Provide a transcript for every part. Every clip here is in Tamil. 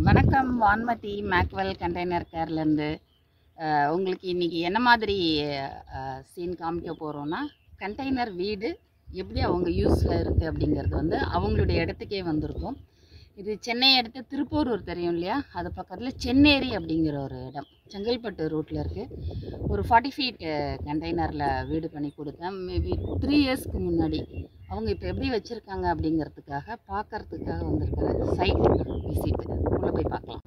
வணக்கம் வான்மதி மேக்வெல் கண்டெய்னர் கேர்லேருந்து உங்களுக்கு இன்றைக்கி என்ன மாதிரி சீன் காமிக்க போகிறோன்னா கண்டெய்னர் வீடு எப்படி அவங்க யூஸில் இருக்குது அப்படிங்கிறது வந்து அவங்களுடைய இடத்துக்கே வந்திருக்கும் இது சென்னை அடுத்து திருப்பூரூர் தெரியும் இல்லையா அது பக்கத்தில் சென்னேரி அப்படிங்கிற ஒரு இடம் செங்கல்பட்டு ரூட்டில் இருக்குது ஒரு ஃபார்ட்டி ஃபீட் கண்டெய்னரில் வீடு பண்ணி கொடுத்தேன் மேபி த்ரீ இயர்ஸ்க்கு முன்னாடி அவங்க இப்போ எப்படி வச்சுருக்காங்க அப்படிங்கிறதுக்காக பார்க்கறதுக்காக வந்திருக்கிற சைட் விசிட் உள்ளே போய் பார்க்கலாம்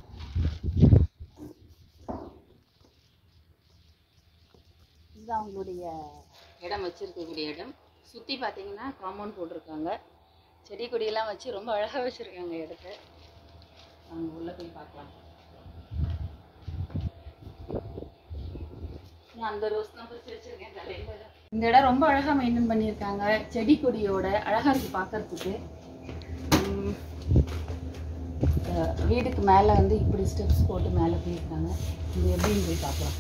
இது அவங்களுடைய இடம் வச்சுருக்கக்கூடிய இடம் சுற்றி பார்த்தீங்கன்னா காம்பவுண்ட் போட்டிருக்காங்க செடி கொடியெல்லாம் வச்சு ரொம்ப அழகாக வச்சுருக்காங்க இடத்த அவங்க உள்ளே போய் பார்க்கலாம் நான் அந்த ரோஸ் தான் பறிச்சு வச்சிருக்கேன் தலையில இந்த இடம் ரொம்ப அழகா மெயின்டைன் பண்ணியிருக்காங்க செடி கொடியோட அழகா இருக்கு பார்க்கறதுக்கு உம், அஹ், வீட்டுக்கு மேலே வந்து இப்படி ஸ்டெப்ஸ் போட்டு மேலே போயிருக்காங்க இது எப்படின்னு போய் பார்க்கலாம்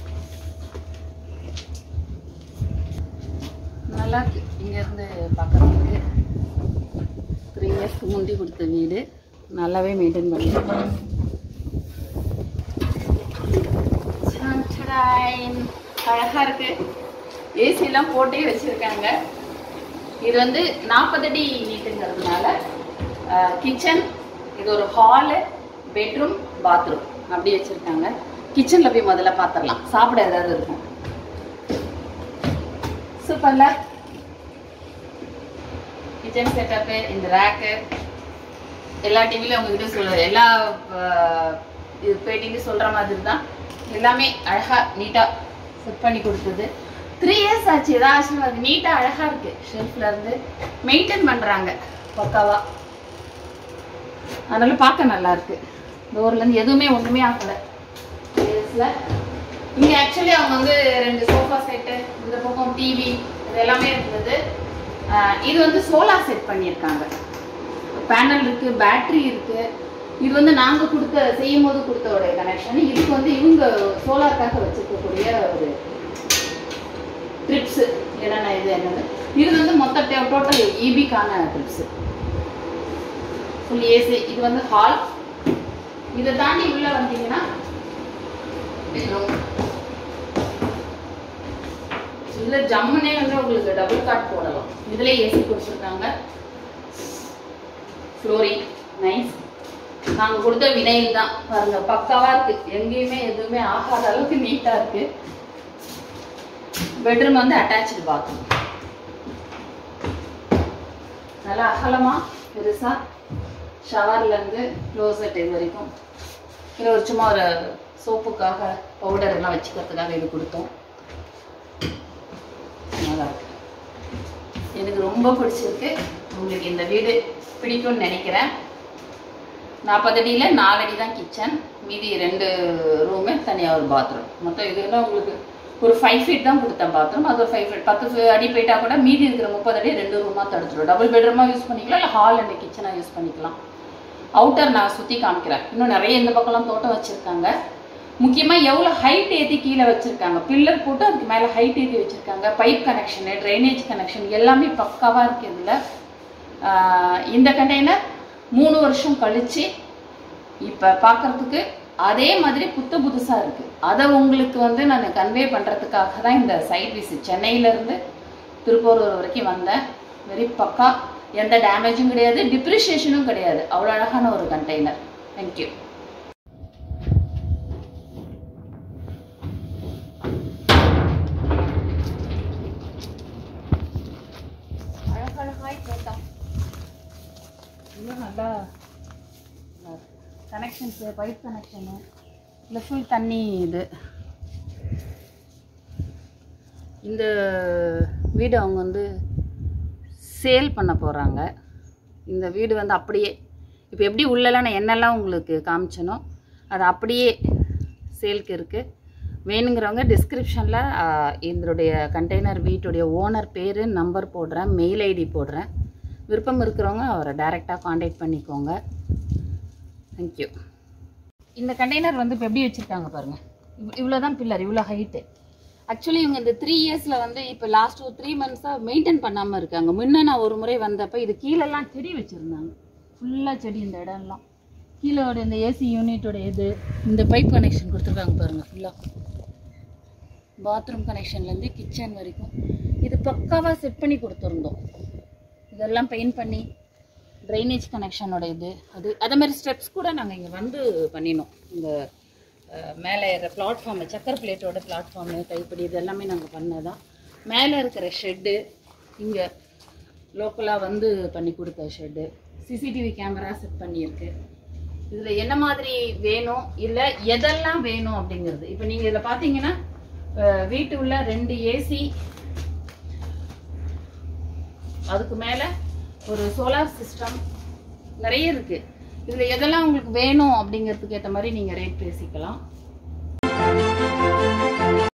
நல்லா இருக்கு இங்கேருந்து பார்க்கறதுக்கு த்ரீ இயர்ஸ்க்கு முந்தி கொடுத்த வீடு நல்லாவே மெயின்டைன் பண்ணியிருக்காங்க சன்ஷைன். அழகா இருக்கு ஏசிலாம் போட்டே வச்சிருக்காங்க இது வந்து நாற்பது அடி நீட்டுங்கிறதுனால கிச்சன் இது ஒரு ஹாலு பெட்ரூம் பாத்ரூம் அப்படி வச்சிருக்காங்க கிச்சன்ல போய் முதல்ல பார்த்துடலாம் சாப்பிட ஏதாவது இருக்கும் சூப்பர்ல கிச்சன் செட்டப்பு இந்த ரேக்கு எல்லா டிவிலையும் உங்ககிட்ட சொல்ல எல்லா அஹ், இது பேட்டிலையும் சொல்ற மாதிரி தான் எல்லாமே அழகா நீட்டா செட் பண்ணி கொடுத்தது த்ரீ இயர்ஸ் ஆச்சு ஏதாச்சும் அது நீட்டா அழகா இருக்கு ஷெல்ஃப்ல இருந்து மெயின்டைன் பண்றாங்க பக்காவா அதனால பார்க்க நல்லா இருக்கு டோர்ல இருந்து எதுவுமே ஒண்ணுமே ஆகல இயர்ஸ்ல இங்க ஆக்சுவலி அவங்க வந்து ரெண்டு சோஃபா செட்டு இந்த பக்கம் டிவி இது எல்லாமே இருந்தது ஆஹ் இது வந்து சோலார் செட் பண்ணியிருக்காங்க பேனல் இருக்கு பேட்டரி இருக்கு இது வந்து நாங்க கொடுத்த செய்யும் போது கொடுத்தோட கனெக்ஷன் இதுக்கு வந்து இவங்க சோலாருக்காக வச்சிருக்கக்கூடிய ஒரு ட்ரிப்ஸ் என்னென்ன இது என்னது இது வந்து மொத்த டோட்டல் இபிக்கான ட்ரிப்ஸ் ஃபுல் ஏசி இது வந்து ஹால் இதை தாண்டி உள்ள வந்தீங்கன்னா bedroom. இதுல ஜம்முனே வந்து உங்களுக்கு டபுள் காட் போடலாம் இதுல ஏசி கொடுத்துருக்காங்க ஃப்ளோரிங் நைஸ் நாங்க கொடுத்த வினைல் தான் பாருங்க பக்காவா இருக்கு எங்கேயுமே எதுவுமே ஆகாத அளவுக்கு நீட்டா இருக்கு பெட்ரூம் வந்து அட்டாச்சு பாத்ரூம் நல்லா அகலமா பெருசா ஷவர்ல இருந்து க்ளோசெட் இது வரைக்கும் இது ஒரு சும்மா ஒரு சோப்புக்காக பவுடர் எல்லாம் வச்சுக்கிறதுக்காக இது கொடுத்தோம் நல்லா இருக்கு எனக்கு ரொம்ப பிடிச்சிருக்கு உங்களுக்கு இந்த வீடு பிடிக்கும்னு நினைக்கிறேன் நாற்பது அடியில் நாலு அடி தான் கிச்சன் மீதி ரெண்டு ரூமு தனியாக ஒரு பாத்ரூம் மொத்தம் இதுல உங்களுக்கு ஒரு ஃபைவ் ஃபீட் தான் கொடுத்தேன் பாத்ரூம் அது ஒரு ஃபைவ் ஃபீட் பத்து ஃபீ- அடி போயிட்டா கூட மீதி இருக்கிற முப்பது அடி ரெண்டு ரூமாக தடுத்துடும் டபுள் பெட்ரூமாக யூஸ் பண்ணிக்கலாம் இல்லை ஹால் அண்ட் கிச்சனாக யூஸ் பண்ணிக்கலாம் அவுட்டர் நான் சுற்றி காமிக்கிறேன் இன்னும் நிறைய இந்த பக்கம்லாம் தோட்டம் வச்சுருக்காங்க முக்கியமாக எவ்வளோ ஹைட் ஏற்றி கீழே வச்சுருக்காங்க பில்லர் போட்டு அதுக்கு மேலே ஹைட் ஏற்றி வச்சுருக்காங்க பைப் கனெக்ஷனு ட்ரைனேஜ் கனெக்ஷன் எல்லாமே பக்காவாக இருக்குது இதில் இந்த கண்டெய்னர் மூணு வருஷம் கழிச்சு இப்போ பார்க்கறதுக்கு அதே மாதிரி புத்த புதுசாக இருக்குது அதை உங்களுக்கு வந்து நான் கன்வே பண்ணுறதுக்காக தான் இந்த சைட் விசிட் சென்னையிலேருந்து திருப்பூரூர் வரைக்கும் வந்தேன் வெரி பக்கா எந்த டேமேஜும் கிடையாது டிப்ரிஷியேஷனும் கிடையாது அவ்வளோ அழகான ஒரு கண்டெய்னர் தேங்க்யூ அழகழகாய் தோட்டம் இன்னும் நல்லா கனெக்ஷன்ஸு பைப் கனெக்ஷனு இல்லை ஃபுல் தண்ணி இது இந்த வீடு அவங்க வந்து சேல் பண்ண போகிறாங்க இந்த வீடு வந்து அப்படியே இப்போ எப்படி உள்ளெல்லாம் நான் என்னெல்லாம் உங்களுக்கு காமிச்சனோ அது அப்படியே சேல்க்கு இருக்குது வேணுங்கிறவங்க டிஸ்கிரிப்ஷனில் இதனுடைய கண்டெய்னர் வீட்டுடைய ஓனர் பேர் நம்பர் போடுறேன் மெயில் ஐடி போடுறேன் விருப்பம் இருக்கிறவங்க அவரை டைரெக்டாக காண்டாக்ட் பண்ணிக்கோங்க தேங்க்யூ இந்த கண்டெய்னர் வந்து இப்போ எப்படி வச்சுருக்காங்க பாருங்கள் இவ்வளோ தான் பில்லர் இவ்வளோ ஹைட்டு ஆக்சுவலி இவங்க இந்த த்ரீ இயர்ஸில் வந்து இப்போ லாஸ்ட் ஒரு த்ரீ மந்த்ஸாக மெயின்டைன் பண்ணாமல் இருக்காங்க முன்ன நான் ஒரு முறை வந்தப்போ இது கீழெல்லாம் செடி வச்சுருந்தாங்க ஃபுல்லாக செடி இந்த இடம்லாம் கீழோட இந்த ஏசி யூனிட்டோட இது இந்த பைப் கனெக்ஷன் கொடுத்துருக்காங்க பாருங்கள் ஃபுல்லாக பாத்ரூம் கனெக்ஷன்லேருந்து கிச்சன் வரைக்கும் இது பக்காவாக செட் பண்ணி கொடுத்துருந்தோம் இதெல்லாம் பெயிண்ட் பண்ணி ட்ரைனேஜ் கனெக்ஷனோட இது அது அதே மாதிரி ஸ்டெப்ஸ் கூட நாங்கள் இங்கே வந்து பண்ணினோம் இந்த அஹ், மேலே ஏற பிளாட்ஃபார்மு சக்கர் பிளேட்டோட பிளாட்ஃபார்மு கைப்பிடி இது எல்லாமே நாங்கள் பண்ணதான் மேலே இருக்கிற ஷெட்டு இங்கே லோக்கலாக வந்து பண்ணி கொடுத்த ஷெட்டு சிசிடிவி கேமரா செட் பண்ணியிருக்கு இதில் என்ன மாதிரி வேணும் இல்லை எதெல்லாம் வேணும் அப்படிங்கிறது இப்போ நீங்கள் இதில் பார்த்தீங்கன்னா அஹ், வீட்டு உள்ள ரெண்டு ஏசி அதுக்கு மேலே ஒரு சோலார் சிஸ்டம் நிறைய இருக்கு இதில் எதெல்லாம் உங்களுக்கு வேணும் அப்படிங்கிறதுக்கு ஏற்ற மாதிரி நீங்கள் ரேட் பேசிக்கலாம்